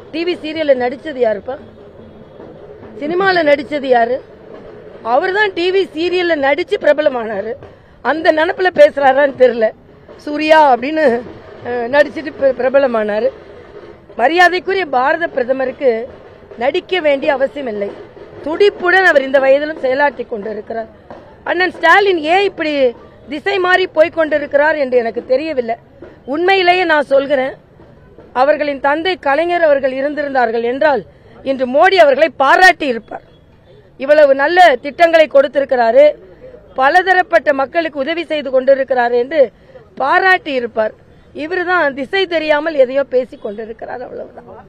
TV சீரியல்ல நடிச்சது யாருப்பா சினிமால நடிச்சது யாரு அவர் தான் டிவி சீரியல்ல நடிச்சு பிரபலமானாரு அந்த நினப்புல பேசுறாரான்னு தெரியல சூர்யா அப்படின்னு அஹ், நடிச்சிட்டு பிர- பிரபலமானாரு மரியாதைக்குரிய பாரத பிரதமருக்கு நடிக்க வேண்டிய அவசியம் இல்லை துடிப்புடன் அவர் இந்த வயதிலும் செயலாற்றி கொண்டிருக்கிறார் அண்ணன் ஸ்டாலின் ஏன் இப்படி திசை மாறி போய்க் கொண்டிருக்கிறார் என்று எனக்கு தெரியவில்லை உண்மையிலேயே நான் சொல்கிறேன் அவர்களின் தந்தை கலைஞர் அவர்கள் இருந்திருந்தார்கள் என்றால் இன்று மோடி அவர்களை பாராட்டி இருப்பார் இவ்வளவு நல்ல திட்டங்களை கொடுத்திருக்கிறாரு பலதரப்பட்ட மக்களுக்கு உதவி செய்து கொண்டிருக்கிறார் என்று பாராட்டி இருப்பார் இவர்தான் திசை தெரியாமல் எதையோ பேசிக் கொண்டிருக்கிறார் அவ்வளவுதான்